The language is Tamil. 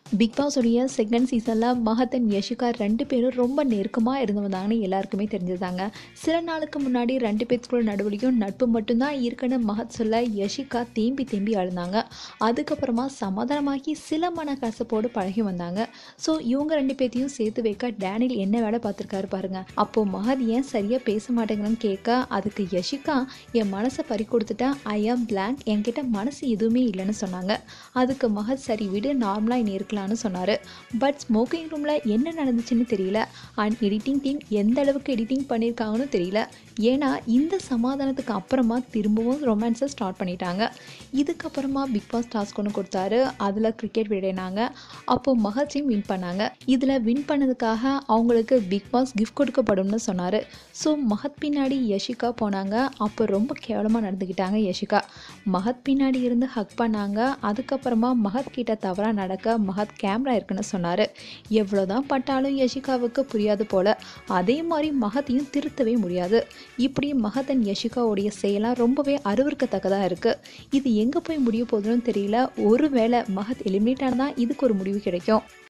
பிக் பாஸ் உடைய செகண்ட் சீசனில் மகத் அண்ட் யஷிகா ரெண்டு பேரும் ரொம்ப நெருக்கமாக இருந்து வந்தாங்கன்னு எல்லாருக்குமே தெரிஞ்சதாங்க சில நாளுக்கு முன்னாடி ரெண்டு பேத்துக்குள்ள நடுவழியும் நட்பு மட்டும்தான் இருக்குன்னு மகத் சொல்ல யஷிகா தேம்பி தேம்பி அழுந்தாங்க அதுக்கப்புறமா சமாதானமாக்கி சில மன கசப்போடு பழகி வந்தாங்க ஸோ இவங்க ரெண்டு பேர்த்தையும் சேர்த்து வைக்க டேனில் என்ன வேலை பார்த்துருக்காரு பாருங்க அப்போ மகத் ஏன் சரியாக பேச மாட்டேங்கிறன்னு கேட்க அதுக்கு யஷிகா என் மனசை பறி கொடுத்துட்டேன் ஐ ஆம் பிளாங்க் என்கிட்ட மனசு எதுவுமே இல்லைன்னு சொன்னாங்க அதுக்கு மகத் சரி விடு நார்மலாக இனி இருக்கலாம்னு சொன்னார் பட் ஸ்மோக்கிங் ரூமில் என்ன நடந்துச்சுன்னு தெரியல அண்ட் எடிட்டிங் டீம் எந்த அளவுக்கு எடிட்டிங் பண்ணியிருக்காங்கன்னு தெரியல ஏன்னா இந்த சமாதானத்துக்கு அப்புறமா திரும்பவும் ரொமான்ஸை ஸ்டார்ட் பண்ணிட்டாங்க இதுக்கப்புறமா பிக் பாஸ் டாஸ்க் ஒன்று கொடுத்தாரு அதில் கிரிக்கெட் விளையாடினாங்க அப்போது மகத் டீம் வின் பண்ணாங்க இதில் வின் பண்ணதுக்காக அவங்களுக்கு பிக் பாஸ் கிஃப்ட் கொடுக்கப்படும்னு சொன்னார் ஸோ மகத் பின்னாடி யஷிகா போனாங்க அப்போ ரொம்ப கேவலமாக நடந்துக்கிட்டாங்க யஷிகா மகத் பின்னாடி இருந்து ஹக் பண்ணாங்க அதுக்கப்புறமா மகத் கிட்ட தவறாக நடக்க மகத் கேமரா இருக்குன்னு சொன்னார் எவ்வளோதான் பட்டாலும் யஷிகாவுக்கு புரியாது போல அதே மாதிரி மகத்தையும் திருத்தவே முடியாது இப்படி மகதன் யஷிகாவுடைய செயலாம் ரொம்பவே அருவருக்கத்தக்கதாக இருக்குது இது எங்கே போய் முடிய போகுதுன்னு தெரியல ஒருவேளை மகத் எலிமினேட் ஆனால் இதுக்கு ஒரு முடிவு கிடைக்கும்